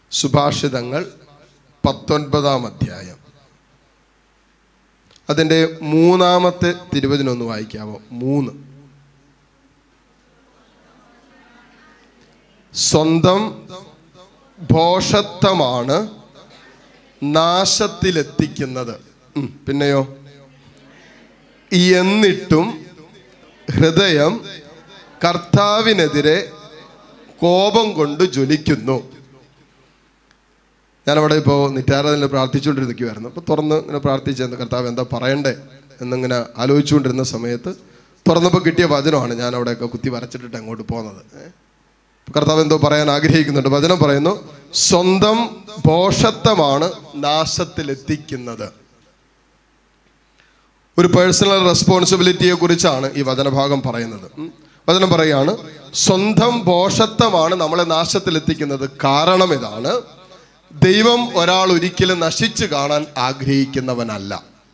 സുഭാഷിതങ്ങൾ പത്തൊൻപതാം അധ്യായം അതിൻ്റെ മൂന്നാമത്തെ തിരുവചനം വായിക്കാമോ മൂന്ന് സ്വന്തം ഭോഷത്വമാണ് നാശത്തിലെത്തിക്കുന്നത് ഉം, പിന്നെയോ എന്നിട്ടും ഹൃദയം കർത്താവിനെതിരെ കോപം കൊണ്ട് ജ്വലിക്കുന്നു ഞാനവിടെ ഇപ്പോൾ നിറ്റാരാധനയിൽ പ്രാർത്ഥിച്ചുകൊണ്ടിരിക്കുമായിരുന്നു അപ്പോൾ തുറന്ന് ഇങ്ങനെ പ്രാർത്ഥിച്ചെന്ന് കർത്താവ് എന്താ പറയണ്ടേ എന്നിങ്ങനെ ആലോചിച്ചുകൊണ്ടിരുന്ന സമയത്ത് തുറന്നപ്പോൾ കിട്ടിയ വചനമാണ് ഞാൻ അവിടെയൊക്കെ കുത്തി വരച്ചിട്ടിട്ട് അങ്ങോട്ട് പോകുന്നത് ഏ? കർത്താവ് എന്തോ പറയാൻ ആഗ്രഹിക്കുന്നുണ്ട് വചനം പറയുന്നു സ്വന്തം ഭോഷത്വമാണ് നാശത്തിലെത്തിക്കുന്നത് ഒരു പേഴ്സണൽ റെസ്പോൺസിബിലിറ്റിയെ കുറിച്ചാണ് ഈ വചനഭാഗം പറയുന്നത് ഉം. വചനം പറയാണ് സ്വന്തം ഭോഷത്വമാണ് നമ്മളെ നാശത്തിലെത്തിക്കുന്നത് കാരണം ഇതാണ് ദൈവം ഒരാൾ ഒരിക്കലും നശിച്ചു കാണാൻ ആഗ്രഹിക്കുന്നവനല്ല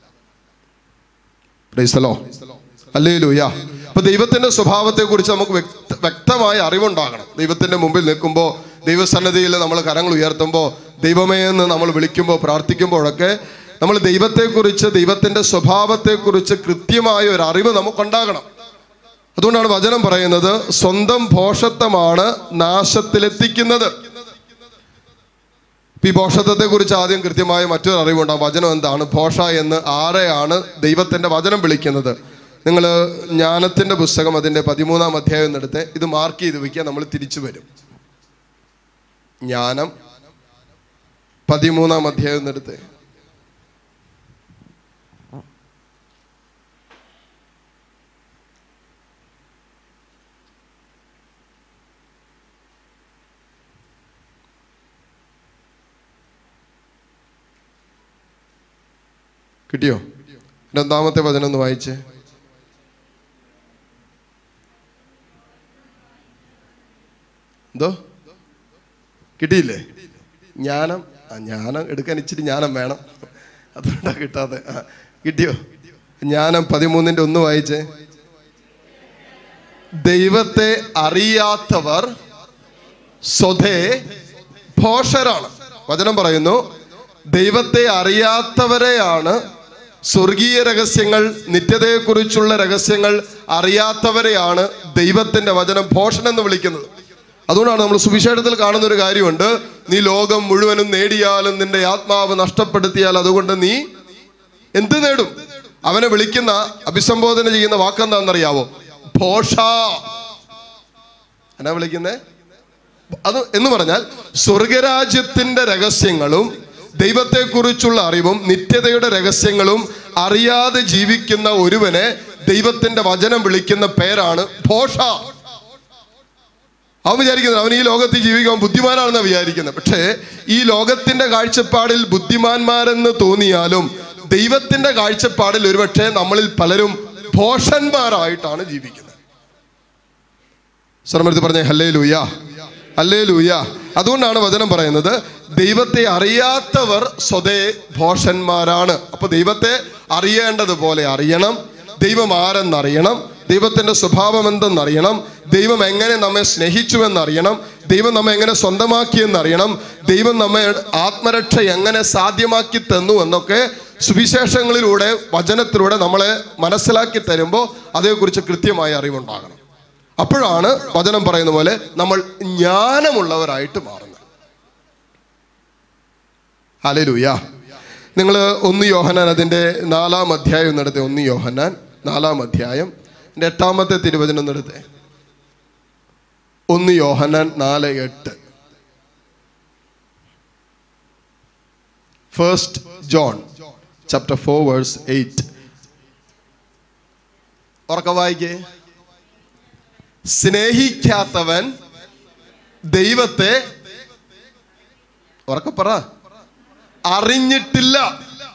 പ്രൈസലോ അല്ലേ ലൂയ അപ്പൊ ദൈവത്തിന്റെ സ്വഭാവത്തെ കുറിച്ച് നമുക്ക് വ്യക്ത- വ്യക്തമായ അറിവുണ്ടാകണം ദൈവത്തിന്റെ മുമ്പിൽ നിൽക്കുമ്പോൾ ദൈവസന്നദ്ധിയിൽ നമ്മൾ കരങ്ങൾ ഉയർത്തുമ്പോൾ ദൈവമേ എന്ന് നമ്മൾ വിളിക്കുമ്പോൾ പ്രാർത്ഥിക്കുമ്പോഴൊക്കെ നമ്മൾ ദൈവത്തെക്കുറിച്ച് ദൈവത്തിന്റെ സ്വഭാവത്തെക്കുറിച്ച് കൃത്യമായ ഒരു അറിവ് നമുക്കുണ്ടാകണം അതുകൊണ്ടാണ് വചനം പറയുന്നത് സ്വന്തം ഭോഷത്വമാണ് നാശത്തിലെത്തിക്കുന്നത് ഇപ്പൊ ഈ ഭോഷത്വത്തെ കുറിച്ച് ആദ്യം കൃത്യമായ മറ്റൊരു അറിവുണ്ടാകും വചനം എന്താണ് ഭോഷ എന്ന് ആരെയാണ് ദൈവത്തിന്റെ വചനം വിളിക്കുന്നത് നിങ്ങൾ ജ്ഞാനത്തിന്റെ പുസ്തകം അതിന്റെ പതിമൂന്നാം അധ്യായം എന്നെടുത്ത് ഇത് മാർക്ക് ചെയ്ത് വെക്കുക നമ്മൾ തിരിച്ചു വരും ജ്ഞാനം പതിമൂന്നാം അധ്യായം എന്നെടുത്ത് കിട്ടിയോ രണ്ടാമത്തെ വചനം ഒന്ന് വായിച്ചേ എന്തോ കിട്ടിയില്ലേ ജ്ഞാനം ആ ജ്ഞാനം എടുക്കാൻ ഇച്ചിരി ജ്ഞാനം വേണം അതുകൊണ്ടാ കിട്ടാതെ ആ കിട്ടിയോ ജ്ഞാനം പതിമൂന്നിന്റെ ഒന്ന് വായിച്ചേ ദൈവത്തെ അറിയാത്തവർ സ്വതേ ഭോഷരാണ് വചനം പറയുന്നു ദൈവത്തെ അറിയാത്തവരെയാണ് സ്വർഗീയ രഹസ്യങ്ങൾ നിത്യതയെക്കുറിച്ചുള്ള രഹസ്യങ്ങൾ അറിയാത്തവരെയാണ് ദൈവത്തിന്റെ വചനം ഭോഷൻ എന്ന് വിളിക്കുന്നത് അതുകൊണ്ടാണ് നമ്മൾ സുവിശേഷത്തിൽ കാണുന്ന ഒരു കാര്യമുണ്ട് നീ ലോകം മുഴുവനും നേടിയാലും നിന്റെ ആത്മാവ് നഷ്ടപ്പെടുത്തിയാൽ അതുകൊണ്ട് നീ എന്ത് നേടും അവനെ വിളിക്കുന്ന അഭിസംബോധന ചെയ്യുന്ന വാക്കെന്താണെന്നറിയാവോ ഭോഷ എന്നാ വിളിക്കുന്നേ അത് എന്ന് പറഞ്ഞാൽ സ്വർഗരാജ്യത്തിന്റെ രഹസ്യങ്ങളും ദൈവത്തെക്കുറിച്ചുള്ള അറിവും നിത്യതയുടെ രഹസ്യങ്ങളും അറിയാതെ ജീവിക്കുന്ന ഒരുവനെ ദൈവത്തിന്റെ വചനം വിളിക്കുന്ന പേരാണ് ഭോഷ അവൻ വിചാരിക്കുന്നത് അവൻ ഈ ലോകത്തിൽ ജീവിക്കാൻ ബുദ്ധിമാനാണെന്ന് വിചാരിക്കുന്നത് പക്ഷേ ഈ ലോകത്തിന്റെ കാഴ്ചപ്പാടിൽ ബുദ്ധിമാന്മാരെന്ന് തോന്നിയാലും ദൈവത്തിന്റെ കാഴ്ചപ്പാടിൽ ഒരുപക്ഷെ നമ്മളിൽ പലരും ഭോഷന്മാരായിട്ടാണ് ജീവിക്കുന്നത് ശ്രമത്തിൽ പറഞ്ഞേ ഹല്ലേ ലൂയ ഹല്ലേ ലൂയ അതുകൊണ്ടാണ് വചനം പറയുന്നത് ദൈവത്തെ അറിയാത്തവർ സ്വതേ ഭോഷന്മാരാണ് അപ്പൊ ദൈവത്തെ അറിയേണ്ടതുപോലെ അറിയണം ദൈവം ആരെന്നറിയണം ദൈവത്തിന്റെ സ്വഭാവം എന്തെന്നറിയണം ദൈവം എങ്ങനെ നമ്മെ സ്നേഹിച്ചുവെന്നറിയണം ദൈവം നമ്മെ എങ്ങനെ സ്വന്തമാക്കിയെന്നറിയണം ദൈവം നമ്മെ ആത്മരക്ഷ എങ്ങനെ സാധ്യമാക്കി തന്നു എന്നൊക്കെ സുവിശേഷങ്ങളിലൂടെ വചനത്തിലൂടെ നമ്മളെ മനസ്സിലാക്കി തരുമ്പോൾ അതേക്കുറിച്ച് കൃത്യമായ അറിവുണ്ടാകണം അപ്പോഴാണ് വചനം പറയുന്ന പോലെ നമ്മൾ ജ്ഞാനമുള്ളവരായിട്ട് മാറുന്നത് ഹലലുയ നിങ്ങൾ ഒന്ന് യോഹനാൻ അതിൻ്റെ നാലാം അധ്യായം നടത്തി ഒന്ന് യോഹനാൻ നാലാം അധ്യായം എൻ്റെ എട്ടാമത്തെ തിരുവചനം നടത്തേ ഒന്ന് യോഹനാൻ നാല് എട്ട് first John chapter four verse eight ഉറക്ക വായിക്കേ സ്നേഹിക്കാത്തവൻ ദൈവത്തെ ഉറക്കെ പറ അറിഞ്ഞിട്ടില്ല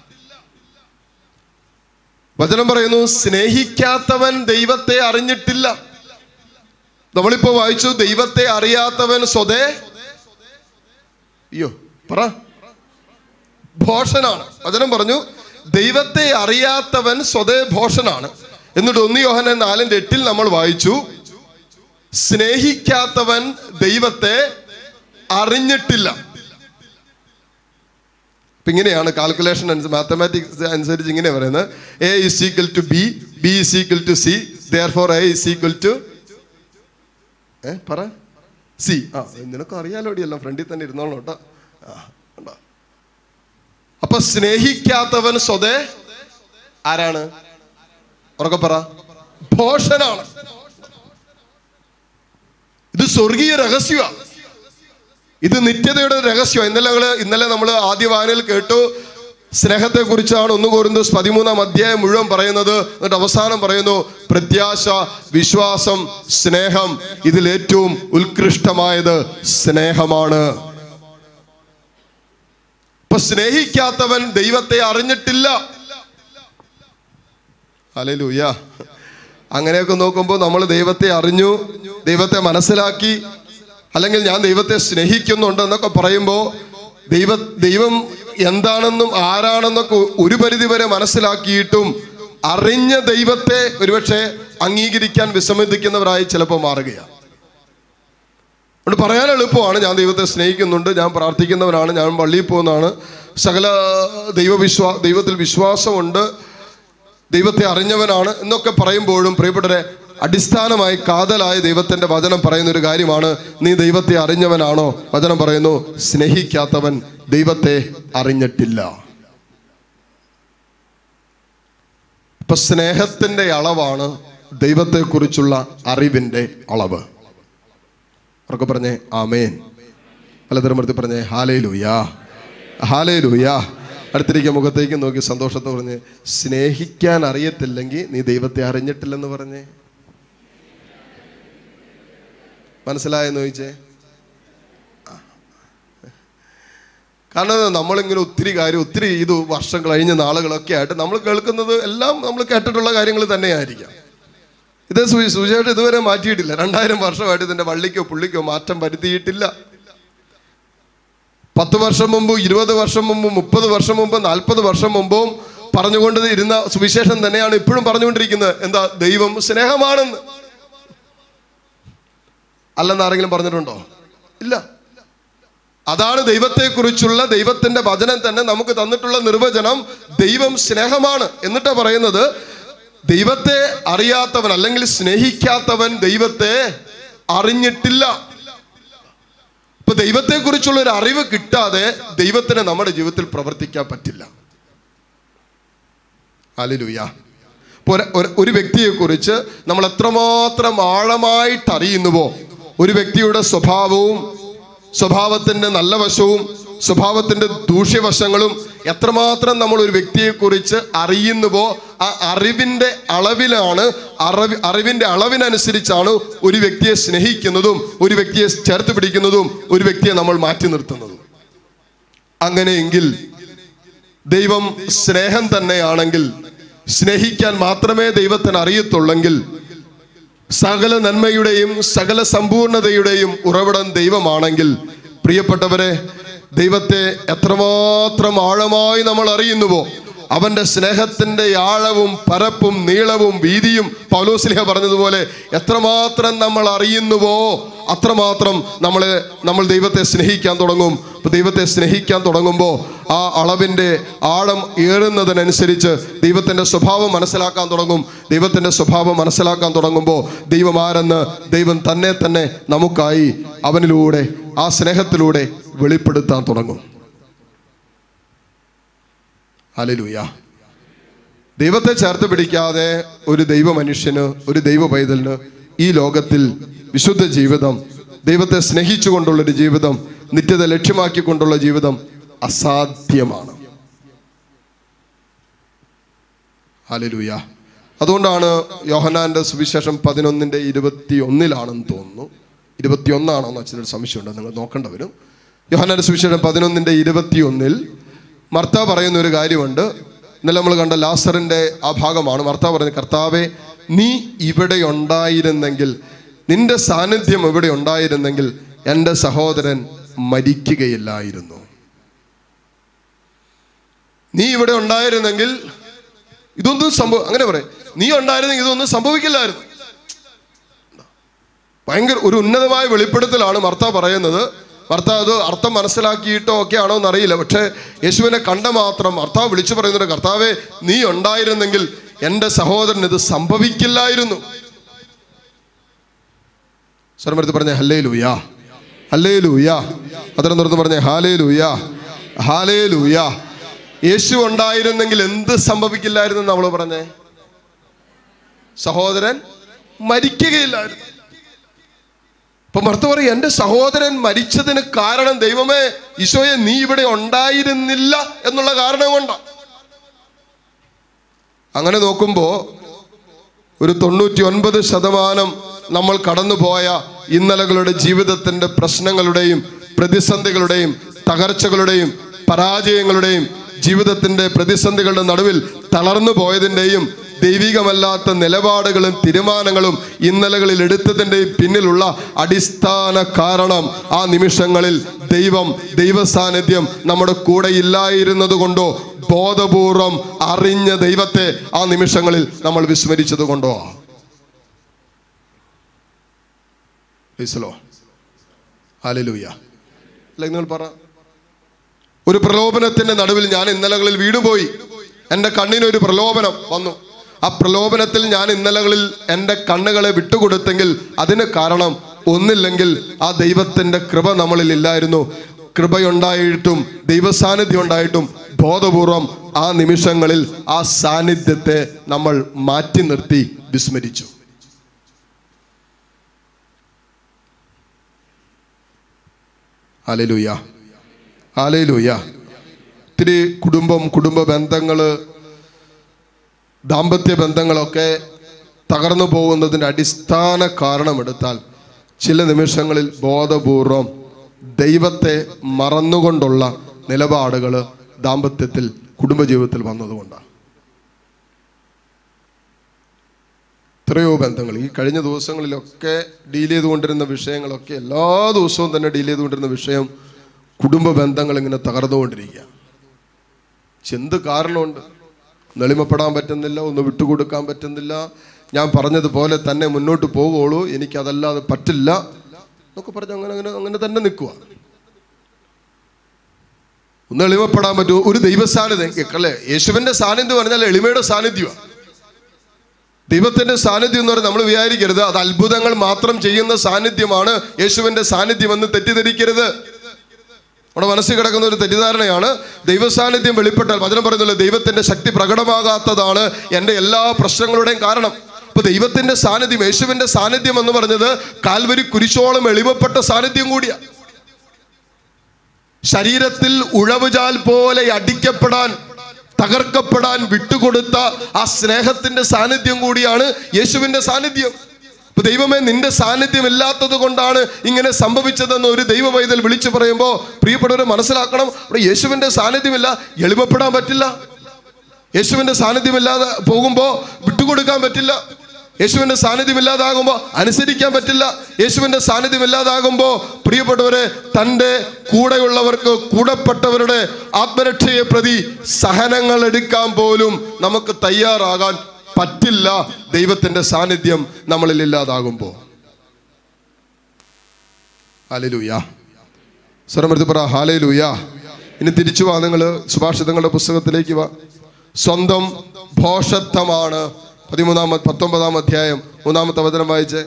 വചനം പറയുന്നു സ്നേഹിക്കാത്തവൻ ദൈവത്തെ അറിഞ്ഞിട്ടില്ല നമ്മളിപ്പോ വായിച്ചു ദൈവത്തെ അറിയാത്തവൻ സ്വതേ അയ്യോ പറ ഭോഷനാണ് വചനം പറഞ്ഞു ദൈവത്തെ അറിയാത്തവൻ സ്വതേ ഭോഷനാണ് എന്നിട്ട് ഒന്ന് യോഹന നാലിന്റെ എട്ടിൽ നമ്മൾ വായിച്ചു സ്നേഹിക്കാത്തവൻ ദൈവത്തെ അറിഞ്ഞിട്ടില്ല അപ്പം ഇങ്ങനെയാണ് കാൽക്കുലേഷൻ അനുസരിച്ച് മാത്തമാറ്റിക്സ് അനുസരിച്ച് ഇങ്ങനെ പറയുന്നത് A is equal to B B is equal to C therefore A is equal to A പറ സി ആ നിനക്കും അറിയാലോ എല്ലാം ഫ്രണ്ടിൽ തന്നെ ഇരുന്നോളൂ കേട്ടോ ആ, കണ്ടോ? അപ്പൊ സ്നേഹിക്കാത്തവൻ സ്വതേ ആരാണ് ഉറക്കെ പറ ഭോഷനാണ് ഇത് സ്വർഗീയ രഹസ്യമാണ് ഇത് നിത്യതയുടെ രഹസ്യം ഇന്നലെ ഞങ്ങള് ഇന്നലെ നമ്മൾ ആദ്യ വായനയിൽ കേട്ടു സ്നേഹത്തെ കുറിച്ചാണ് ഒന്ന് കോരുന്നത് പതിമൂന്നാം അധ്യായം മുഴുവൻ പറയുന്നത് എന്നിട്ട് അവസാനം പറയുന്നു പ്രത്യാശ വിശ്വാസം സ്നേഹം ഇതിൽ ഏറ്റവും ഉത്കൃഷ്ടമായത് സ്നേഹമാണ് ഇപ്പൊ സ്നേഹിക്കാത്തവൻ ദൈവത്തെ അറിഞ്ഞിട്ടില്ല അലലൂയ അങ്ങനെയൊക്കെ നോക്കുമ്പോൾ നമ്മൾ ദൈവത്തെ അറിഞ്ഞു ദൈവത്തെ മനസ്സിലാക്കി അല്ലെങ്കിൽ ഞാൻ ദൈവത്തെ സ്നേഹിക്കുന്നുണ്ട് എന്നൊക്കെ പറയുമ്പോൾ ദൈവ ദൈവം എന്താണെന്നും ആരാണെന്നൊക്കെ ഒരു പരിധി വരെ മനസ്സിലാക്കിയിട്ടും അറിഞ്ഞ ദൈവത്തെ ഒരുപക്ഷെ അംഗീകരിക്കാൻ വിസമ്മതിക്കുന്നവരായി ചിലപ്പോൾ മാറുകയാണ് അതുകൊണ്ട് പറയാൻ എളുപ്പമാണ് ഞാൻ ദൈവത്തെ സ്നേഹിക്കുന്നുണ്ട് ഞാൻ പ്രാർത്ഥിക്കുന്നവനാണ് ഞാൻ പള്ളിയിൽ പോകുന്നതാണ് സകല ദൈവവിശ്വാ ദൈവത്തിൽ വിശ്വാസമുണ്ട് ദൈവത്തെ അറിഞ്ഞവനാണ് എന്നൊക്കെ പറയുമ്പോഴും പ്രിയപ്പെട്ടവരെ അടിസ്ഥാനമായി കാതലായ ദൈവത്തിന്റെ വചനം പറയുന്ന ഒരു കാര്യമാണ് നീ ദൈവത്തെ അറിഞ്ഞവനാണോ വചനം പറയുന്നു സ്നേഹിക്കാത്തവൻ ദൈവത്തെ അറിഞ്ഞിട്ടില്ല ഇപ്പൊ സ്നേഹത്തിന്റെ അളവാണ് ദൈവത്തെക്കുറിച്ചുള്ള അറിവിന്റെ അളവ് ഉറക്കെ പറഞ്ഞേ ആമേൻ പലതരമർത്തി പറഞ്ഞേ ഹാലേ ലൂയാ ഹാലേ ലൂയാ അടുത്തിരിക്കുക മുഖത്തേക്ക് നോക്കി സന്തോഷത്തെ പറഞ്ഞ് സ്നേഹിക്കാൻ അറിയത്തില്ലെങ്കിൽ നീ ദൈവത്തെ അറിഞ്ഞിട്ടില്ലെന്ന് പറഞ്ഞേ മനസ്സിലായെന്ന് ചോദിച്ചേ ആ. കാരണം നമ്മളിങ്ങനെ ഒത്തിരി കാര്യം ഒത്തിരി ഇത് വർഷം കഴിഞ്ഞ നാളുകളൊക്കെ ആയിട്ട് നമ്മൾ കേൾക്കുന്നത് എല്ലാം നമ്മൾ കേട്ടിട്ടുള്ള കാര്യങ്ങൾ തന്നെയായിരിക്കാം ഇത് സുവിശേഷം ഇതുവരെ മാറ്റിയിട്ടില്ല രണ്ടായിരം വർഷമായിട്ട് ഇതിന്റെ വള്ളിക്കോ പുള്ളിക്കോ മാറ്റം വരുത്തിയിട്ടില്ല പത്ത് വർഷം മുമ്പ് ഇരുപത് വർഷം മുമ്പ് മുപ്പത് വർഷം മുമ്പ് നാൽപ്പത് വർഷം മുമ്പും പറഞ്ഞുകൊണ്ട് ഇരുന്ന സുവിശേഷം തന്നെയാണ് ഇപ്പോഴും പറഞ്ഞുകൊണ്ടിരിക്കുന്നത് എന്താ ദൈവം സ്നേഹമാണെന്ന് അല്ലെന്ന് ആരെങ്കിലും പറഞ്ഞിട്ടുണ്ടോ ഇല്ല അതാണ് ദൈവത്തെക്കുറിച്ചുള്ള ദൈവത്തിന്റെ വചനം തന്നെ നമുക്ക് തന്നിട്ടുള്ള നിർവചനം ദൈവം സ്നേഹമാണ് എന്നിട്ടാ പറയുന്നത് ദൈവത്തെ അറിയാത്തവൻ അല്ലെങ്കിൽ സ്നേഹിക്കാത്തവൻ ദൈവത്തെ അറിഞ്ഞിട്ടില്ല ഇപ്പൊ ദൈവത്തെക്കുറിച്ചുള്ള ഒരു അറിവ് കിട്ടാതെ ദൈവത്തിന് നമ്മുടെ ജീവിതത്തിൽ പ്രവർത്തിക്കാൻ പറ്റില്ല അലിലുയ ഒരു വ്യക്തിയെക്കുറിച്ച് നമ്മൾ എത്രമാത്രം ആഴമായിട്ട് അറിയുന്നുവോ ഒരു വ്യക്തിയുടെ സ്വഭാവവും സ്വഭാവത്തിന്റെ നല്ല വശവും സ്വഭാവത്തിന്റെ ദൂഷ്യവശങ്ങളും എത്രമാത്രം നമ്മൾ ഒരു വ്യക്തിയെക്കുറിച്ച് അറിയുന്നുവോ ആ അറിവിന്റെ അളവിലാണ് അറിവ് അറിവിന്റെ അളവിനനുസരിച്ചാണ് ഒരു വ്യക്തിയെ സ്നേഹിക്കുന്നതും ഒരു വ്യക്തിയെ ചേർത്ത് പിടിക്കുന്നതും ഒരു വ്യക്തിയെ നമ്മൾ മാറ്റി നിർത്തുന്നതും അങ്ങനെയെങ്കിൽ ദൈവം സ്നേഹം തന്നെയാണെങ്കിൽ സ്നേഹിക്കാൻ മാത്രമേ ദൈവത്തിന് അറിയത്തുള്ളെങ്കിൽ സകല നന്മയുടെയും സകല സമ്പൂർണതയുടെയും ഉറവിടം ദൈവമാണെങ്കിൽ പ്രിയപ്പെട്ടവരെ ദൈവത്തെ എത്രമാത്രം ആഴമായി നമ്മൾ അറിയുന്നുവോ അവന്റെ സ്നേഹത്തിന്റെ ആഴവും പരപ്പും നീളവും വീതിയും പൗലോസ്ലിഹ പറഞ്ഞതുപോലെ എത്രമാത്രം നമ്മൾ അറിയുന്നുവോ അത്രമാത്രം നമ്മളെ നമ്മൾ ദൈവത്തെ സ്നേഹിക്കാൻ തുടങ്ങും അപ്പൊ ദൈവത്തെ സ്നേഹിക്കാൻ തുടങ്ങുമ്പോൾ ആ അളവിൻ്റെ ആഴം ഏറുന്നതിനനുസരിച്ച് ദൈവത്തിൻ്റെ സ്വഭാവം മനസ്സിലാക്കാൻ തുടങ്ങും ദൈവത്തിൻ്റെ സ്വഭാവം മനസ്സിലാക്കാൻ തുടങ്ങുമ്പോൾ ദൈവം ആരെന്ന് ദൈവം തന്നെ തന്നെ നമുക്കായി അവനിലൂടെ ആ സ്നേഹത്തിലൂടെ വെളിപ്പെടുത്താൻ തുടങ്ങും അലലൂയ ദൈവത്തെ ചേർത്ത് പിടിക്കാതെ ഒരു ദൈവ മനുഷ്യന് ഒരു ദൈവ പൈതലിന് ഈ ലോകത്തിൽ വിശുദ്ധ ജീവിതം ദൈവത്തെ സ്നേഹിച്ചുകൊണ്ടുള്ളൊരു ജീവിതം നിത്യത ലക്ഷ്യമാക്കിക്കൊണ്ടുള്ള ജീവിതം അസാധ്യമാണ് ഹാലലൂയ അതുകൊണ്ടാണ് യോഹനാന്റെ സുവിശേഷം പതിനൊന്നിന്റെ ഇരുപത്തി ഒന്നിലാണെന്ന് തോന്നുന്നു ഇരുപത്തി ഒന്നാണോ എന്ന് അച്ഛനൊരു സംശയമുണ്ട് നിങ്ങൾ നോക്കേണ്ട വരും യോഹനാന്റെ സുവിശേഷം പതിനൊന്നിന്റെ ഇരുപത്തി ഒന്നിൽ മർത്ത പറയുന്ന ഒരു കാര്യമുണ്ട് ഇന്നലെ നമ്മൾ കണ്ട ലാസറിന്റെ ആ ഭാഗമാണ് മർത്ത പറയുന്നത് കർത്താവെ നീ ഇവിടെ ഉണ്ടായിരുന്നെങ്കിൽ നിന്റെ സാന്നിധ്യം ഇവിടെ ഉണ്ടായിരുന്നെങ്കിൽ എൻ്റെ സഹോദരൻ മരിക്കുകയില്ലായിരുന്നു നീ ഇവിടെ ഉണ്ടായിരുന്നെങ്കിൽ ഇതൊന്നും സംഭവം അങ്ങനെ പറയാം നീ ഉണ്ടായിരുന്നെങ്കിൽ ഇതൊന്നും സംഭവിക്കില്ലായിരുന്നു ഭയങ്കര ഒരു ഉന്നതമായ വെളിപ്പെടുത്തലാണ് മർത്ത പറയുന്നത് ഭർത്താവ് അത് അർത്ഥം മനസ്സിലാക്കിയിട്ടോ ഒക്കെ ആണോ എന്നറിയില്ല പക്ഷേ യേശുവിനെ കണ്ട മാത്രം ഭർത്താവ് വിളിച്ചു പറയുന്നുണ്ട് കർത്താവെ നീ ഉണ്ടായിരുന്നെങ്കിൽ എൻ്റെ സഹോദരൻ ഇത് സംഭവിക്കില്ലായിരുന്നു സ്വരമെടുത്ത് പറഞ്ഞ ഹല്ലേ ലൂയാ ഹല്ലേ ലൂയാ അതിനെ തുറന്ന് പറഞ്ഞ ഹാലേ ലൂയാ ഹാലേ ലൂയാ യേശു ഉണ്ടായിരുന്നെങ്കിൽ എന്ത് സംഭവിക്കില്ലായിരുന്നു നമ്മൾ പറഞ്ഞേ സഹോദരൻ മരിക്കുകയില്ലായിരുന്നു അപ്പൊ ഭർത്ത പറയും എന്റെ സഹോദരൻ മരിച്ചതിന് കാരണം ദൈവമേ ഈശോയെ നീ ഇവിടെ ഉണ്ടായിരുന്നില്ല എന്നുള്ള കാരണം കൊണ്ടാണ് അങ്ങനെ നോക്കുമ്പോ ഒരു തൊണ്ണൂറ്റി ഒൻപത് ശതമാനം നമ്മൾ കടന്നുപോയ ഇന്നലകളുടെ ജീവിതത്തിന്റെ പ്രശ്നങ്ങളുടെയും പ്രതിസന്ധികളുടെയും തകർച്ചകളുടെയും പരാജയങ്ങളുടെയും ജീവിതത്തിന്റെ പ്രതിസന്ധികളുടെ നടുവിൽ തളർന്നു പോയതിൻ്റെയും ദൈവികമല്ലാത്ത നിലപാടുകളും തീരുമാനങ്ങളും ഇന്നലകളിൽ എടുത്തതിൻ്റെയും പിന്നിലുള്ള അടിസ്ഥാന കാരണം ആ നിമിഷങ്ങളിൽ ദൈവം ദൈവസാന്നിധ്യം നമ്മുടെ കൂടെ ഇല്ലായിരുന്നത് കൊണ്ടോ ബോധപൂർവം അറിഞ്ഞ ദൈവത്തെ ആ നിമിഷങ്ങളിൽ നമ്മൾ വിസ്മരിച്ചത് കൊണ്ടോ ഹാലലൂയ അല്ലെങ്കിൽ നിങ്ങൾ പറ ഒരു പ്രലോഭനത്തിന്റെ നടുവിൽ ഞാൻ ഇന്നലകളിൽ വീടുപോയി എൻ്റെ കണ്ണിനൊരു പ്രലോഭനം വന്നു ആ പ്രലോഭനത്തിൽ ഞാൻ ഇന്നലകളിൽ എൻ്റെ കണ്ണുകളെ വിട്ടുകൊടുത്തെങ്കിൽ അതിന് കാരണം ഒന്നില്ലെങ്കിൽ ആ ദൈവത്തിൻ്റെ കൃപ നമ്മളിൽ ഇല്ലായിരുന്നു കൃപയുണ്ടായിട്ടും ദൈവസാന്നിധ്യം ഉണ്ടായിട്ടും ബോധപൂർവം ആ നിമിഷങ്ങളിൽ ആ സാന്നിധ്യത്തെ നമ്മൾ മാറ്റി നിർത്തി വിസ്മരിച്ചു അലലുയ്യ ആലയിലൂയ ഒത്തിരി കുടുംബം കുടുംബ ബന്ധങ്ങൾ ദാമ്പത്യ ബന്ധങ്ങളൊക്കെ തകർന്നു പോകുന്നതിൻ്റെ അടിസ്ഥാന കാരണമെടുത്താൽ ചില നിമിഷങ്ങളിൽ ബോധപൂർവം ദൈവത്തെ മറന്നുകൊണ്ടുള്ള നിലപാടുകൾ ദാമ്പത്യത്തിൽ കുടുംബജീവിതത്തിൽ വന്നതുകൊണ്ടാണ് എത്രയോ ബന്ധങ്ങൾ ഈ കഴിഞ്ഞ ദിവസങ്ങളിലൊക്കെ ഡീൽ ചെയ്തുകൊണ്ടിരുന്ന വിഷയങ്ങളൊക്കെ എല്ലാ ദിവസവും തന്നെ ഡീൽ ചെയ്തുകൊണ്ടിരുന്ന വിഷയം കുടുംബ ബന്ധങ്ങൾ ഇങ്ങനെ തകർന്നുകൊണ്ടിരിക്കുക പക്ഷെ എന്ത് കാരണമുണ്ട് നെളിമപ്പെടാൻ പറ്റുന്നില്ല ഒന്ന് വിട്ടുകൊടുക്കാൻ പറ്റുന്നില്ല ഞാൻ പറഞ്ഞതുപോലെ തന്നെ മുന്നോട്ട് പോകുള്ളൂ എനിക്കതല്ലാതെ പറ്റില്ല എന്നൊക്കെ പറഞ്ഞ് അങ്ങനെ അങ്ങനെ അങ്ങനെ തന്നെ നിൽക്കുക ഒന്ന് എളിമപ്പെടാൻ പറ്റുമോ ഒരു ദൈവ സാന്നിധ്യം അല്ലേ യേശുവിന്റെ സാന്നിധ്യം പറഞ്ഞാൽ എളിമയുടെ സാന്നിധ്യമാണ് ദൈവത്തിന്റെ സാന്നിധ്യം എന്ന് പറഞ്ഞാൽ നമ്മൾ വിചാരിക്കരുത് അത് അത്ഭുതങ്ങൾ മാത്രം ചെയ്യുന്ന സാന്നിധ്യമാണ് യേശുവിന്റെ സാന്നിധ്യമെന്ന് തെറ്റിദ്ധരിക്കരുത് നമ്മുടെ മനസ്സിൽ കിടക്കുന്ന ഒരു തെറ്റിദ്ധാരണയാണ് ദൈവസാന്നിധ്യം വെളിപ്പെട്ടാൽ വചനം പറയുന്നില്ല ദൈവത്തിന്റെ ശക്തി പ്രകടമാകാത്തതാണ് എൻ്റെ എല്ലാ പ്രശ്നങ്ങളുടെയും കാരണം അപ്പൊ ദൈവത്തിന്റെ സാന്നിധ്യം യേശുവിന്റെ സാന്നിധ്യം എന്ന് പറഞ്ഞത് കാൽവരി കുരിശോളം എളിമപ്പെട്ട സാന്നിധ്യം കൂടിയാണ് ശരീരത്തിൽ ഉഴവുചാൽ പോലെ അടിക്കപ്പെടാൻ തകർക്കപ്പെടാൻ വിട്ടുകൊടുത്ത ആ സ്നേഹത്തിന്റെ സാന്നിധ്യം കൂടിയാണ് യേശുവിന്റെ സാന്നിധ്യം അപ്പൊ ദൈവമേ നിന്റെ സാന്നിധ്യം ഇല്ലാത്തത് കൊണ്ടാണ് ഇങ്ങനെ സംഭവിച്ചതെന്ന് ഒരു ദൈവ പൈതൽ വിളിച്ചു പറയുമ്പോൾ പ്രിയപ്പെട്ടവരെ മനസ്സിലാക്കണം അവിടെ യേശുവിന്റെ സാന്നിധ്യമില്ല എളിമപ്പെടാൻ പറ്റില്ല യേശുവിന്റെ സാന്നിധ്യമില്ലാതെ പോകുമ്പോൾ വിട്ടുകൊടുക്കാൻ പറ്റില്ല യേശുവിന്റെ സാന്നിധ്യം ഇല്ലാതാകുമ്പോൾ അനുസരിക്കാൻ പറ്റില്ല യേശുവിന്റെ സാന്നിധ്യം ഇല്ലാതാകുമ്പോൾ പ്രിയപ്പെട്ടവരെ തൻ്റെ കൂടെയുള്ളവർക്ക് കൂടപ്പെട്ടവരുടെ ആത്മരക്ഷയെ പ്രതി സഹനങ്ങൾ എടുക്കാൻ പോലും നമുക്ക് തയ്യാറാകാൻ പറ്റില്ല ദൈവത്തിന്റെ സാന്നിധ്യം നമ്മളിൽ ഇല്ലാതാകുമ്പോൾ ഹാലലൂയ സ്വരമെടുത്ത് പറ ഹാലലൂയ ഇനി തിരിച്ചു വാ നിങ്ങൾ സുഭാഷിതങ്ങളുടെ പുസ്തകത്തിലേക്ക് വാ സ്വന്തം ഭോഷത്വമാണ് പതിമൂന്നാം പത്തൊമ്പതാം അധ്യായം മൂന്നാമത്തെ വചനം വായിച്ച്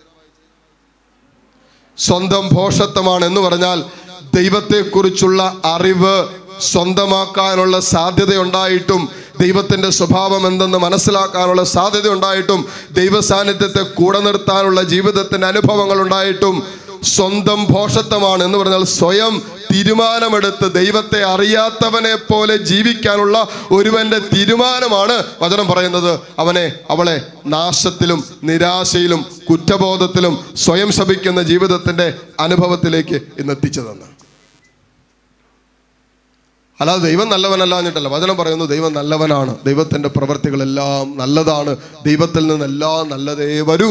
സ്വന്തം ഭോഷത്വമാണ് എന്ന് പറഞ്ഞാൽ ദൈവത്തെക്കുറിച്ചുള്ള അറിവ് സ്വന്തമാക്കാനുള്ള സാധ്യതയുണ്ടായിട്ടും ദൈവത്തിന്റെ സ്വഭാവം എന്തെന്ന് മനസ്സിലാക്കാനുള്ള സാധ്യത ഉണ്ടായിട്ടും ദൈവ സാന്നിധ്യത്തെ കൂടെ നിർത്താനുള്ള ജീവിതത്തിന്റെ അനുഭവങ്ങൾ ഉണ്ടായിട്ടും സ്വന്തം ഭോഷത്വമാണ് എന്ന് പറഞ്ഞാൽ സ്വയം തീരുമാനമെടുത്ത് ദൈവത്തെ അറിയാത്തവനെ പോലെ ജീവിക്കാനുള്ള ഒരുവന്റെ തീരുമാനമാണ് വചനം പറയുന്നത് അവനെ അവളെ നാശത്തിലും നിരാശയിലും കുറ്റബോധത്തിലും സ്വയം ശപിക്കുന്ന ജീവിതത്തിന്റെ അനുഭവത്തിലേക്ക് ഇന്നെത്തിച്ചതെന്ന് അല്ലാതെ ദൈവം നല്ലവനല്ല എന്നിട്ടല്ല വചനം പറയുന്നു ദൈവം നല്ലവനാണ് ദൈവത്തിന്റെ പ്രവർത്തികളെല്ലാം നല്ലതാണ് ദൈവത്തിൽ നിന്നെല്ലാം നല്ലതേ വരൂ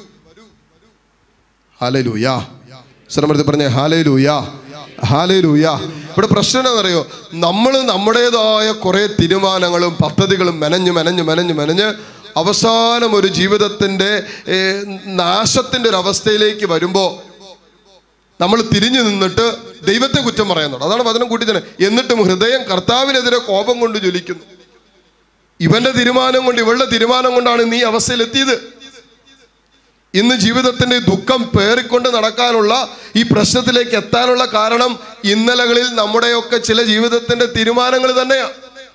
ഹാലലൂയാ ശ്രമത്തിൽ പറഞ്ഞേ ഹാലലൂയാ ഹാലലൂയാ ഇവിടെ പ്രശ്നം എന്താണെന്നറിയോ നമ്മൾ നമ്മുടേതായ കുറേ തീരുമാനങ്ങളും പദ്ധതികളും മെനഞ്ഞ് മെനഞ്ഞ് മെനഞ്ഞ് മെനഞ്ഞ് അവസാനം ഒരു ജീവിതത്തിൻ്റെ നാശത്തിൻ്റെ ഒരു അവസ്ഥയിലേക്ക് വരുമ്പോൾ നമ്മൾ തിരിഞ്ഞു നിന്നിട്ട് ദൈവത്തെ കുറ്റം പറയുന്നുണ്ട് അതാണ് വചനം കൂട്ടി തന്നെ എന്നിട്ടും ഹൃദയം കർത്താവിനെതിരെ കോപം കൊണ്ട് ജ്വലിക്കുന്നു ഇവന്റെ തീരുമാനം കൊണ്ട് ഇവളുടെ തീരുമാനം കൊണ്ടാണ് നീ അവസ്ഥയിലെത്തിയത് ഇന്ന് ജീവിതത്തിന്റെ ഈ ദുഃഖം പേറിക്കൊണ്ട് നടക്കാനുള്ള ഈ പ്രശ്നത്തിലേക്ക് എത്താനുള്ള കാരണം ഇന്നലകളിൽ നമ്മുടെയൊക്കെ ചില ജീവിതത്തിന്റെ തീരുമാനങ്ങൾ തന്നെയാണ്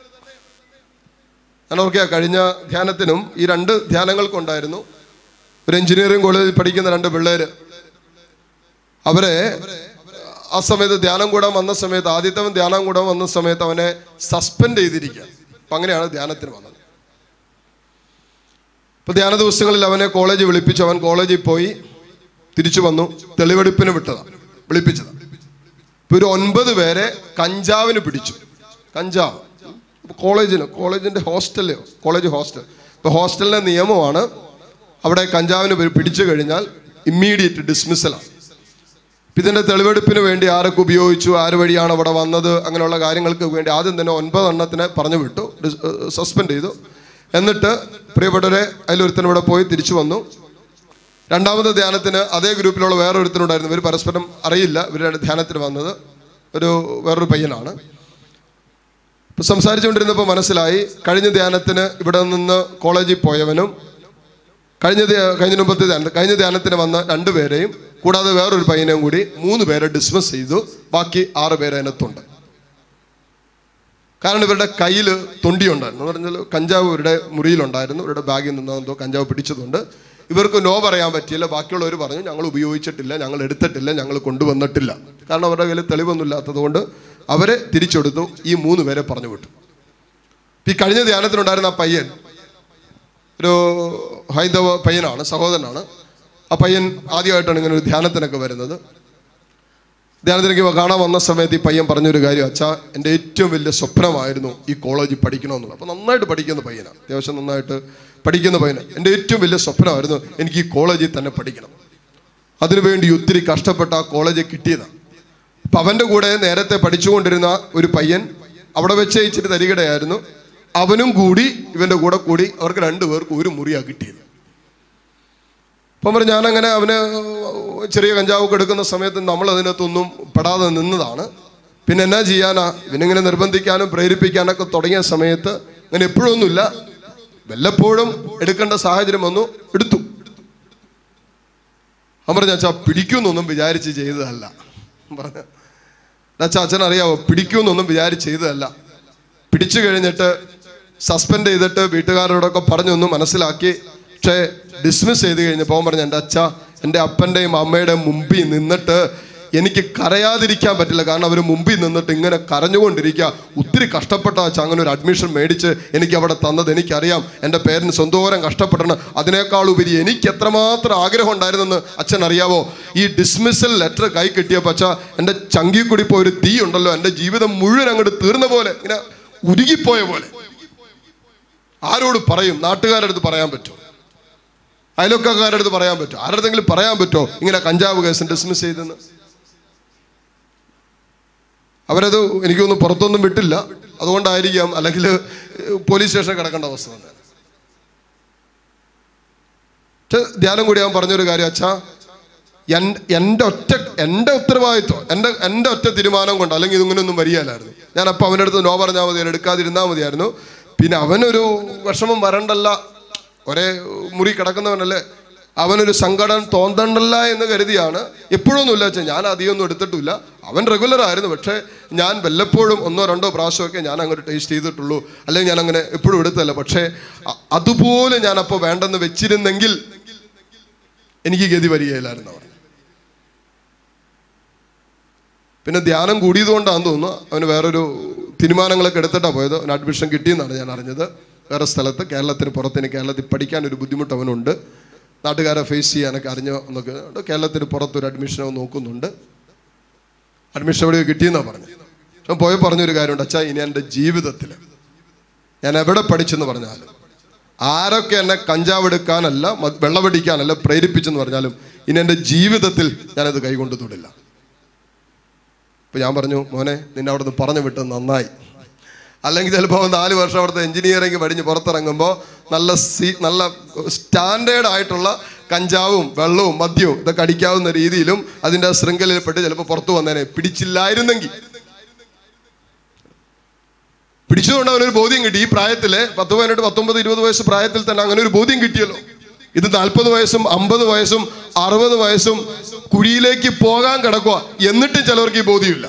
ഞാൻ ഓർക്കുക കഴിഞ്ഞ ധ്യാനത്തിനും ഈ രണ്ട് ധ്യാനങ്ങൾക്കുണ്ടായിരുന്നു ഒരു എഞ്ചിനീയറിംഗ് കോളേജിൽ പഠിക്കുന്ന രണ്ട് പിള്ളേര് അവരെ ആ സമയത്ത് ധ്യാനം കൂടാൻ വന്ന സമയത്ത് ആദ്യത്തവൻ ധ്യാനം കൂടാൻ വന്ന സമയത്ത് അവനെ സസ്പെൻഡ് ചെയ്തിരിക്കുക അപ്പൊ അങ്ങനെയാണ് ധ്യാനത്തിന് വന്നത് ഇപ്പൊ ധ്യാന ദിവസങ്ങളിൽ അവനെ കോളേജ് വിളിപ്പിച്ചു അവൻ കോളേജിൽ പോയി തിരിച്ചു വന്നു തെളിവെടുപ്പിന് വിട്ടതാ വിളിപ്പിച്ചതാ ഇപ്പൊ ഒരു ഒൻപത് പേരെ കഞ്ചാവിന് പിടിച്ചു കഞ്ചാവ് കോളേജിന് കോളേജിന്റെ ഹോസ്റ്റലിലെയോ കോളേജ് ഹോസ്റ്റൽ ഇപ്പൊ ഹോസ്റ്റലിന്റെ നിയമമാണ് അവിടെ കഞ്ചാവിന് പി- പിടിച്ചു കഴിഞ്ഞാൽ ഇമ്മീഡിയറ്റ് ഡിസ്മിസലാണ് ഇതിന്റെ തെളിവെടുപ്പിന് വേണ്ടി ആരൊക്കെ ഉപയോഗിച്ചു ആര് വഴിയാണ് അവിടെ വന്നത് അങ്ങനെയുള്ള കാര്യങ്ങൾക്ക് വേണ്ടി ആദ്യം തന്നെ ഒൻപതെണ്ണത്തിനെ പറഞ്ഞു വിട്ടു സസ്പെൻഡ് ചെയ്തു എന്നിട്ട് പ്രിയപ്പെട്ടവരെ അതിലൊരുത്തൻ ഇവിടെ പോയി തിരിച്ചു വന്നു രണ്ടാമത്തെ ധ്യാനത്തിന് അതേ ഗ്രൂപ്പിലുള്ള വേറൊരുത്തനുണ്ടായിരുന്നു ഇവർ പരസ്പരം അറിയില്ല ഇവരുടെ ധ്യാനത്തിന് വന്നത് ഒരു വേറൊരു പയ്യനാണ് ഇപ്പൊ സംസാരിച്ചുകൊണ്ടിരുന്നപ്പോൾ മനസ്സിലായി കഴിഞ്ഞ ധ്യാനത്തിന് ഇവിടെ നിന്ന് കോളേജിൽ പോയവനും കഴിഞ്ഞ ധ്യാ- കഴിഞ്ഞ മുമ്പത്തെ ധ്യാനത്തിൽ കഴിഞ്ഞ ധ്യാനത്തിന് വന്ന രണ്ടുപേരെയും കൂടാതെ വേറൊരു പയ്യനെയും കൂടി മൂന്ന് പേരെ ഡിസ്മിസ് ചെയ്തു ബാക്കി ആറ് പേര് അതിനകത്തുണ്ട് കാരണം ഇവരുടെ കയ്യിൽ തൊണ്ടിയുണ്ടായിരുന്നു എന്ന് പറഞ്ഞാൽ കഞ്ചാവ് ഇവരുടെ മുറിയിലുണ്ടായിരുന്നു ഇവരുടെ ബാഗിൽ നിന്ന് എന്തോ കഞ്ചാവ് പിടിച്ചതുകൊണ്ട് ഇവർക്ക് നോ പറയാൻ പറ്റിയില്ല ബാക്കിയുള്ളവർ പറഞ്ഞു ഞങ്ങൾ ഉപയോഗിച്ചിട്ടില്ല ഞങ്ങൾ എടുത്തിട്ടില്ല ഞങ്ങൾ കൊണ്ടുവന്നിട്ടില്ല കാരണം അവരുടെ കയ്യിൽ തെളിവൊന്നും ഇല്ലാത്തതുകൊണ്ട് അവരെ തിരിച്ചെടുത്തു ഈ മൂന്ന് പേരെ പറഞ്ഞു വിട്ടു ഈ കഴിഞ്ഞ ധ്യാനത്തിനുണ്ടായിരുന്ന ആ പയ്യൻ ഒരു ഹൈന്ദവ പയ്യനാണ് സഹോദരനാണ് ആ പയ്യൻ ആദ്യമായിട്ടാണ് ഇങ്ങനെ ഒരു ധ്യാനത്തിനൊക്കെ വരുന്നത് ധ്യാനത്തിലേക്ക് കാണാൻ വന്ന സമയത്ത് ഈ പയ്യൻ പറഞ്ഞൊരു കാര്യം അച്ഛാ എൻ്റെ ഏറ്റവും വലിയ സ്വപ്നമായിരുന്നു ഈ കോളേജിൽ പഠിക്കണമെന്നുള്ളത് അപ്പോൾ നന്നായിട്ട് പഠിക്കുന്ന പയ്യനാണ് അത്യാവശ്യം നന്നായിട്ട് പഠിക്കുന്ന പയ്യനാണ് എൻ്റെ ഏറ്റവും വലിയ സ്വപ്നമായിരുന്നു എനിക്ക് ഈ കോളേജിൽ തന്നെ പഠിക്കണം അതിനുവേണ്ടി ഒത്തിരി കഷ്ടപ്പെട്ട ആ കോളേജിൽ കിട്ടിയതാണ് അപ്പം അവൻ്റെ കൂടെ നേരത്തെ പഠിച്ചുകൊണ്ടിരുന്ന ഒരു പയ്യൻ അവിടെ വെച്ച് ഇച്ചിരി തരികടയായിരുന്നു അവനും കൂടി ഇവൻ്റെ കൂടെ കൂടി അവർക്ക് രണ്ടുപേർക്ക് ഒരു മുറിയാണ് കിട്ടിയത് അപ്പം പറഞ്ഞു ഞാനങ്ങനെ അവന് ചെറിയ കഞ്ചാവൊക്കെ എടുക്കുന്ന സമയത്ത് നമ്മൾ അതിനകത്തൊന്നും പെടാതെ നിന്നതാണ് പിന്നെ എന്നാ ചെയ്യാനാ ഇവനിങ്ങനെ നിർബന്ധിക്കാനും പ്രേരിപ്പിക്കാനൊക്കെ തുടങ്ങിയ സമയത്ത് അങ്ങനെ എപ്പോഴൊന്നുമില്ല വല്ലപ്പോഴും എടുക്കേണ്ട സാഹചര്യം വന്നു എടുത്തു അവൻ പറഞ്ഞു അച്ഛാ പിടിക്കുമെന്നൊന്നും വിചാരിച്ച് ചെയ്തതല്ല പറഞ്ഞു അച്ഛാ അച്ഛൻ അറിയാവോ പിടിക്കുമെന്നൊന്നും വിചാരിച്ച് ചെയ്തതല്ല പിടിച്ചു കഴിഞ്ഞിട്ട് സസ്പെൻഡ് ചെയ്തിട്ട് വീട്ടുകാരോടൊക്കെ പറഞ്ഞൊന്ന് മനസ്സിലാക്കി പക്ഷേ ഡിസ്മിസ് ചെയ്ത് കഴിഞ്ഞപ്പോൾ അവൻ പറഞ്ഞു എൻ്റെ അച്ഛ എൻ്റെ അപ്പൻ്റെയും അമ്മയുടെയും മുമ്പിൽ നിന്നിട്ട് എനിക്ക് കരയാതിരിക്കാൻ പറ്റില്ല കാരണം അവർ മുമ്പിൽ നിന്നിട്ട് ഇങ്ങനെ കരഞ്ഞുകൊണ്ടിരിക്കുക ഒത്തിരി കഷ്ടപ്പെട്ട അച്ഛ അങ്ങനെ ഒരു അഡ്മിഷൻ മേടിച്ച് എനിക്ക് അവിടെ തന്നത് എനിക്കറിയാം എൻ്റെ പേരൻസ് എന്തോരം കഷ്ടപ്പെടണം അതിനേക്കാൾ ഉപരി എനിക്ക് എത്രമാത്രം ആഗ്രഹം ഉണ്ടായിരുന്നെന്ന് അച്ഛൻ അറിയാവോ ഈ ഡിസ്മിസൽ ലെറ്റർ കൈ കിട്ടിയപ്പോൾ അച്ഛ എൻ്റെ ചങ്കി കൂടി പോയ ഒരു തീ ഉണ്ടല്ലോ എൻ്റെ ജീവിതം മുഴുവൻ അങ്ങോട്ട് തീർന്ന പോലെ ഇങ്ങനെ ഉരുകിപ്പോയ പോലെ ആരോട് പറയും നാട്ടുകാരുടെ അടുത്ത് പറയാൻ പറ്റുമോ അയലൊക്കാരുടെ അടുത്ത് പറയാൻ പറ്റുമോ ആരുടെങ്കിലും പറയാൻ പറ്റുമോ ഇങ്ങനെ കഞ്ചാവ് കേസ് ഡിസ്മിസ് ചെയ്തെന്ന് അവരത് എനിക്കൊന്നും പുറത്തൊന്നും വിട്ടില്ല അതുകൊണ്ടായിരിക്കാം അല്ലെങ്കിൽ പോലീസ് സ്റ്റേഷനിൽ കിടക്കേണ്ട അവസ്ഥ തന്നെ പക്ഷെ ധ്യാനം കൂടി അവൻ പറഞ്ഞൊരു കാര്യം അച്ഛാ എൻ- എൻ്റെ ഒറ്റ എൻ്റെ ഉത്തരവാദിത്വം എൻ്റെ എൻ്റെ ഒറ്റ തീരുമാനം കൊണ്ട് അല്ലെങ്കിൽ ഇതിങ്ങനെയൊന്നും വരികയില്ലായിരുന്നു ഞാൻ അപ്പം അവൻ്റെ അടുത്ത് നോ പറഞ്ഞാൽ മതി എടുക്കാതിരുന്നാൽ മതിയായിരുന്നു പിന്നെ അവനൊരു വിഷമം വരണ്ടല്ല ഒരേ മുറി കിടക്കുന്നവനല്ലേ അവനൊരു സങ്കടം തോന്നണ്ടല്ല എന്ന് കരുതിയാണ് എപ്പോഴൊന്നുമില്ല വെച്ചാൽ ഞാൻ അധികമൊന്നും എടുത്തിട്ടില്ല അവൻ റെഗുലർ ആയിരുന്നു പക്ഷേ ഞാൻ വല്ലപ്പോഴും ഒന്നോ രണ്ടോ പ്രാവശ്യമൊക്കെ ഞാൻ അങ്ങോട്ട് ടേസ്റ്റ് ചെയ്തിട്ടുള്ളൂ അല്ലെങ്കിൽ ഞാൻ അങ്ങനെ എപ്പോഴും എടുത്തല്ല പക്ഷേ അ- അതുപോലെ ഞാൻ അപ്പോൾ വേണ്ടെന്ന് വെച്ചിരുന്നെങ്കിൽ എനിക്ക് ഗതി വരികയില്ലായിരുന്നു അവർ പിന്നെ ധ്യാനം കൂടിയതുകൊണ്ടാണെന്ന് തോന്നുന്നു അവന് വേറൊരു തീരുമാനങ്ങളൊക്കെ എടുത്തിട്ടാണ് പോയത് അവന് അഡ്മിഷൻ കിട്ടിയെന്നാണ് ഞാൻ അറിഞ്ഞത് വേറെ സ്ഥലത്ത് കേരളത്തിന് പുറത്തിന് കേരളത്തിൽ പഠിക്കാൻ ഒരു ബുദ്ധിമുട്ട് അവനുണ്ട് നാട്ടുകാരെ ഫേസ് ചെയ്യാനൊക്കെ അറിഞ്ഞോ എന്നൊക്കെ ഉണ്ട്. കേരളത്തിന് പുറത്തൊരു അഡ്മിഷൻ അവൻ നോക്കുന്നുണ്ട് അഡ്മിഷൻ എവിടെ കിട്ടിയെന്നാണ് പറഞ്ഞത് അവൻ പോയി പറഞ്ഞൊരു കാര്യമുണ്ട് അച്ഛാ ഇനി എൻ്റെ ജീവിതത്തിൽ ഞാൻ എവിടെ പഠിച്ചെന്ന് പറഞ്ഞാലും ആരൊക്കെ എന്നെ കഞ്ചാവ് എടുക്കാനല്ല മ- വെള്ളമടിക്കാനല്ല പ്രേരിപ്പിച്ചെന്ന് പറഞ്ഞാലും ഇനി എൻ്റെ ജീവിതത്തിൽ ഞാനത് കൈകൊണ്ട് തൊടില്ല അപ്പോൾ ഞാൻ പറഞ്ഞു മോനെ നിന്നെ അവിടെ നിന്ന് പറഞ്ഞു വിട്ടത് നന്നായി അല്ലെങ്കിൽ ചിലപ്പോൾ നാല് വർഷം അവിടുത്തെ എഞ്ചിനീയറിംഗ് പഠിഞ്ഞ് പുറത്തിറങ്ങുമ്പോൾ നല്ല സീ നല്ല സ്റ്റാൻഡേർഡ് ആയിട്ടുള്ള കഞ്ചാവും വെള്ളവും മദ്യവും ഇതൊക്കെ അടിക്കാവുന്ന രീതിയിലും അതിൻ്റെ ശൃംഖലയിൽപ്പെട്ട് ചിലപ്പോൾ പുറത്തു വന്നേനെ പിടിച്ചില്ലായിരുന്നെങ്കിൽ പിടിച്ചതുകൊണ്ട് അവനൊരു ബോധ്യം കിട്ടി ഈ പ്രായത്തില് പത്ത് പതിനെട്ട് പത്തൊമ്പത് ഇരുപത് വയസ്സ് പ്രായത്തിൽ തന്നെ അങ്ങനെ ഒരു ബോധ്യം കിട്ടിയല്ലോ ഇത് നാൽപ്പത് വയസ്സും അമ്പത് വയസ്സും അറുപത് വയസ്സും കുഴിയിലേക്ക് പോകാൻ കിടക്കുക എന്നിട്ടും ചിലവർക്ക് ഈ ബോധ്യമില്ല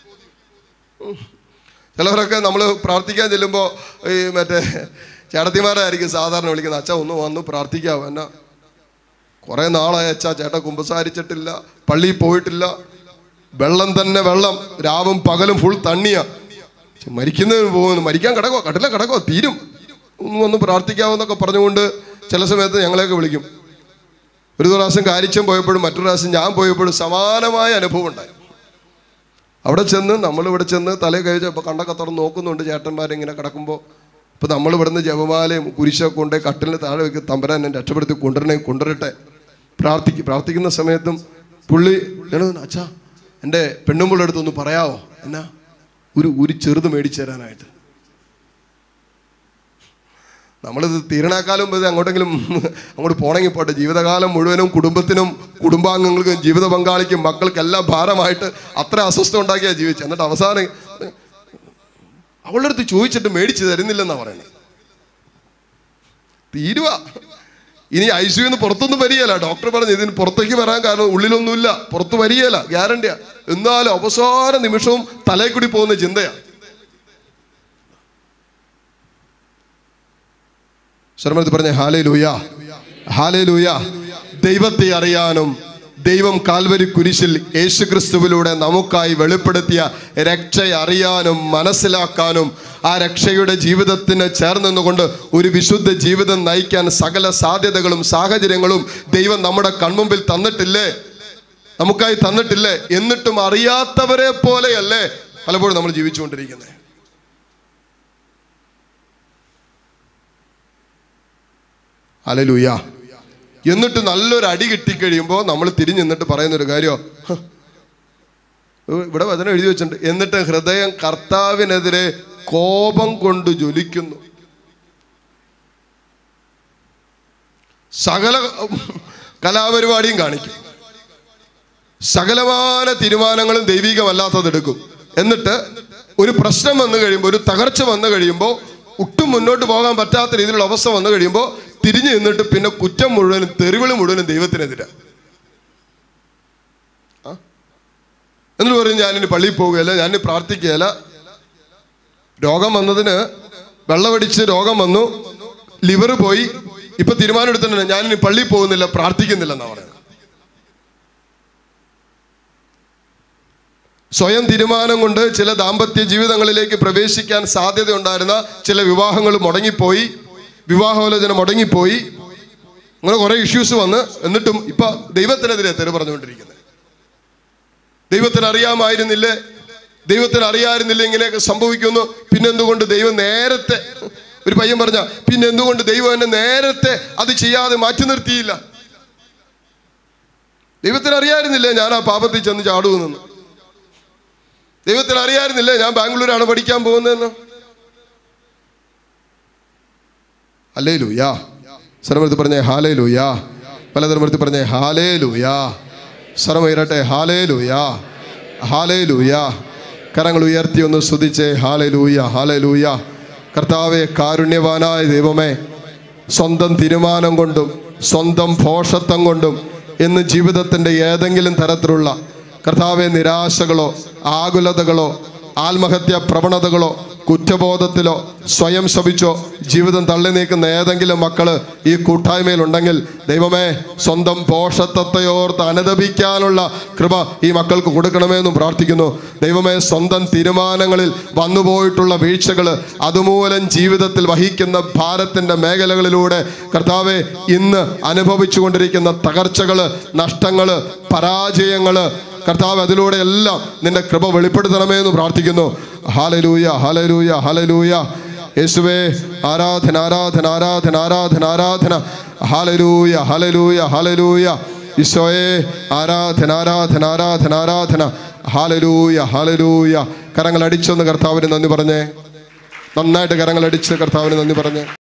ചിലവരൊക്കെ നമ്മൾ പ്രാർത്ഥിക്കാൻ ചെല്ലുമ്പോൾ ഈ മറ്റേ ചേട്ടത്തിമാരായിരിക്കും സാധാരണ വിളിക്കുന്നത് അച്ഛ ഒന്ന് വന്ന് പ്രാർത്ഥിക്കാവോ എന്നാ കുറേ നാളായ അച്ഛ ചേട്ടൻ കുമ്പസാരിച്ചിട്ടില്ല പള്ളിയിൽ പോയിട്ടില്ല വെള്ളം തന്നെ വെള്ളം രാവും പകലും ഫുൾ തണ്ണിയാ ഛെ, മരിക്കുന്നതിന് പോകുന്നു മരിക്കാൻ കിടക്കോ കട്ടില കിടക്കോ തീരും ഒന്ന് വന്ന് പ്രാർത്ഥിക്കാവെന്നൊക്കെ പറഞ്ഞുകൊണ്ട് ചില സമയത്ത് ഞങ്ങളെയൊക്കെ വിളിക്കും ഒരു പ്രാവശ്യം കാരിച്ചം പോയപ്പോഴും മറ്റൊരു പ്രാവശ്യം ഞാൻ പോയപ്പോഴും സമാനമായ അനുഭവം ഉണ്ടായി അവിടെ ചെന്ന് നമ്മളിവിടെ ചെന്ന് തലേ കഴിച്ച് ഇപ്പോൾ കണ്ടൊക്കെ തുറന്ന് നോക്കുന്നുണ്ട് ചേട്ടന്മാരിങ്ങനെ കിടക്കുമ്പോൾ ഇപ്പോൾ നമ്മൾ ഇവിടുന്ന് ജപമാലയും കുരിശൊക്കെ കൊണ്ട് കട്ടിലിന് താഴെ വെക്ക് തമ്പരാൻ എന്നെ രക്ഷപ്പെടുത്തി കൊണ്ടുവരണേ കൊണ്ടുവരട്ടെ പ്രാർത്ഥിക്കും പ്രാർത്ഥിക്കുന്ന സമയത്തും പുള്ളി "എടാ, അച്ഛാ എൻ്റെ പെണ്ണുമ്പിള്ള അടുത്തൊന്ന് പറയാവോ എന്നാ ഒരു ഒരു ചെറുത് മേടിച്ചു തരാനായിട്ട് നമ്മളിത് തീരണാക്കാലം ഇത് അങ്ങോട്ടെങ്കിലും അങ്ങോട്ട് പോണെങ്കിൽ പോട്ടെ ജീവിതകാലം മുഴുവനും കുടുംബത്തിനും കുടുംബാംഗങ്ങൾക്കും ജീവിത പങ്കാളിക്കും മക്കൾക്കെല്ലാം ഭാരമായിട്ട് അത്ര അസ്വസ്ഥ ഉണ്ടാക്കിയാ ജീവിച്ചത് എന്നിട്ട് അവസാനം അവളുടെ അടുത്ത് ചോദിച്ചിട്ട് മേടിച്ച് തരുന്നില്ലെന്നാ പറയുന്നത് തീരുവ ഇനി ഐ സി നിന്ന് പുറത്തൊന്നും വരികയല്ല ഡോക്ടർ പറഞ്ഞു ഇതിന് പുറത്തേക്ക് വരാൻ കാരണം ഉള്ളിലൊന്നുമില്ല പുറത്ത് വരികയല്ല ഗ്യാരണ്ടിയാ എന്നാലും അവസാന നിമിഷവും തലയിൽ കൂടി പോകുന്ന ചിന്തയാ ശ്രമത്തിൽ പറഞ്ഞ ഹാലേ ലൂയ ഹാലേ ലൂയ ദൈവത്തെ അറിയാനും ദൈവം കാൽവരി കുരിശിൽ യേശുക്രിസ്തുവിലൂടെ നമുക്കായി വെളിപ്പെടുത്തിയ രക്ഷ അറിയാനും മനസ്സിലാക്കാനും ആ രക്ഷയുടെ ജീവിതത്തിന് ചേർന്നുകൊണ്ട് ഒരു വിശുദ്ധ ജീവിതം നയിക്കാൻ സകല സാധ്യതകളും സാഹചര്യങ്ങളും ദൈവം നമ്മുടെ കൺമുമ്പിൽ തന്നിട്ടില്ലേ നമുക്കായി തന്നിട്ടില്ലേ എന്നിട്ടും അറിയാത്തവരെ പോലെയല്ലേ പലപ്പോഴും നമ്മൾ ജീവിച്ചുകൊണ്ടിരിക്കുന്നത് അലലൂയ എന്നിട്ട് നല്ലൊരു അടി കിട്ടിക്കഴിയുമ്പോൾ നമ്മൾ തിരിഞ്ഞു നിന്നിട്ട് പറയുന്ന ഒരു കാര്യം ഇവിടെ വചനം എഴുതി വെച്ചിട്ടുണ്ട് എന്നിട്ട് ഹൃദയം കർത്താവിനെതിരെ കോപം കൊണ്ട് ജ്വലിക്കുന്നു സകല കലാപരിപാടിയും കാണിക്കും സകലമാന തീരുമാനങ്ങളും ദൈവികമല്ലാത്തത് എടുക്കും എന്നിട്ട് ഒരു പ്രശ്നം വന്നു കഴിയുമ്പോൾ ഒരു തകർച്ച വന്നു കഴിയുമ്പോൾ ഒട്ടും മുന്നോട്ട് പോകാൻ പറ്റാത്ത രീതിയിലുള്ള അവസ്ഥ വന്നു കഴിയുമ്പോൾ തിരിഞ്ഞു നിന്നിട്ട് പിന്നെ കുറ്റം മുഴുവനും തെറിവിളി മുഴുവനും ദൈവത്തിനെതിരെ ആ? എന്നിട്ട് പറയും ഞാനിനി പള്ളിയിൽ പോവുകയല്ല ഞാനിനി പ്രാർത്ഥിക്കുകയല്ല രോഗം വന്നതിന് വെള്ളമടിച്ച് രോഗം വന്നു ലിവർ പോയി ഇപ്പൊ തീരുമാനം എടുത്തിട്ടുണ്ട് ഞാനിനി പള്ളിയിൽ പോകുന്നില്ല പ്രാർത്ഥിക്കുന്നില്ല എന്നാ പറയുന്നത് സ്വയം തീരുമാനം കൊണ്ട് ചില ദാമ്പത്യ ജീവിതങ്ങളിലേക്ക് പ്രവേശിക്കാൻ സാധ്യതയുണ്ടായിരുന്ന ചില വിവാഹങ്ങൾ മുടങ്ങിപ്പോയി വിവാഹോലോചന മുടങ്ങിപ്പോയി അങ്ങനെ കുറെ ഇഷ്യൂസ് വന്ന് എന്നിട്ടും ഇപ്പൊ ദൈവത്തിനെതിരെ തെരു പറഞ്ഞുകൊണ്ടിരിക്കുന്നത് ദൈവത്തിന് അറിയാമായിരുന്നില്ലേ ദൈവത്തിന് അറിയാമായിരുന്നില്ല ഇങ്ങനെയൊക്കെ സംഭവിക്കുന്നു പിന്നെ എന്തുകൊണ്ട് ദൈവം നേരത്തെ ഒരു പയ്യൻ പറഞ്ഞ പിന്നെ എന്തുകൊണ്ട് ദൈവം എന്നെ നേരത്തെ അത് ചെയ്യാതെ മാറ്റി നിർത്തിയില്ല ദൈവത്തിന് അറിയാമായിരുന്നില്ലേ ഞാൻ ആ പാപത്തിൽ ചെന്ന് ചാടുമെന്ന് ദൈവത്തിന് അറിയാമായിരുന്നില്ലേ ഞാൻ ബാംഗ്ലൂരാണ് പഠിക്കാൻ പോകുന്നതെന്ന് അല്ലേ ലൂയാ സർവമൃത്തി പറഞ്ഞേ ഹാലേ ലൂയാ പലതരമൃത്തി പറഞ്ഞേ ഹാലേ ലൂയാ സർവയിരട്ടെ ഹാലേ ലൂയാ ഹാലേ ലൂയാ കരങ്ങൾ ഉയർത്തി ഒന്ന് സ്തുതിച്ചേ ഹാലേ ലൂയ ഹാലേ ലൂയ കർത്താവെ കാരുണ്യവാനായ ദൈവമേ സ്വന്തം തീരുമാനം കൊണ്ടും സ്വന്തം ഭോഷത്വം കൊണ്ടും ഇന്ന് ജീവിതത്തിൻ്റെ ഏതെങ്കിലും തരത്തിലുള്ള കർത്താവെ നിരാശകളോ ആകുലതകളോ ആത്മഹത്യ പ്രവണതകളോ കുറ്റബോധത്തിലോ സ്വയം ശപിച്ചോ ജീവിതം തള്ളി നീക്കുന്ന ഏതെങ്കിലും മക്കള് ഈ കൂട്ടായ്മയിലുണ്ടെങ്കിൽ ദൈവമേ സ്വന്തം പോഷത്വത്തെയോർത്ത് അനുദപിക്കാനുള്ള കൃപ ഈ മക്കൾക്ക് കൊടുക്കണമെന്നും പ്രാർത്ഥിക്കുന്നു ദൈവമേ സ്വന്തം തീരുമാനങ്ങളിൽ വന്നുപോയിട്ടുള്ള വീഴ്ചകൾ അതുമൂലം ജീവിതത്തിൽ വഹിക്കുന്ന ഭാരത്തിൻ്റെ മേഖലകളിലൂടെ കർത്താവെ ഇന്ന് അനുഭവിച്ചു കൊണ്ടിരിക്കുന്ന തകർച്ചകൾ നഷ്ടങ്ങൾ പരാജയങ്ങൾ കർത്താവ് അതിലൂടെ എല്ലാം നിന്റെ കൃപ വെളിപ്പെടുത്തണമേ എന്ന് പ്രാർത്ഥിക്കുന്നു ഹാലലൂയ ഹാലലൂയ ഹാലലൂയ യേശുവേ ആരാധന ആരാധന ആരാധന ആരാധന ആരാധന ഹാലലൂയ ഹാലലൂയ ഹാലലൂയ ഈശോയെ ആരാധന ആരാധന ആരാധന ആരാധന ഹാലലൂയ ഹാലലൂയ കരങ്ങൾ അടിച്ചൊന്ന് കർത്താവിന് നന്ദി പറഞ്ഞേ നന്നായിട്ട് കരങ്ങൾ അടിച്ച് കർത്താവിന് നന്ദി പറഞ്ഞേ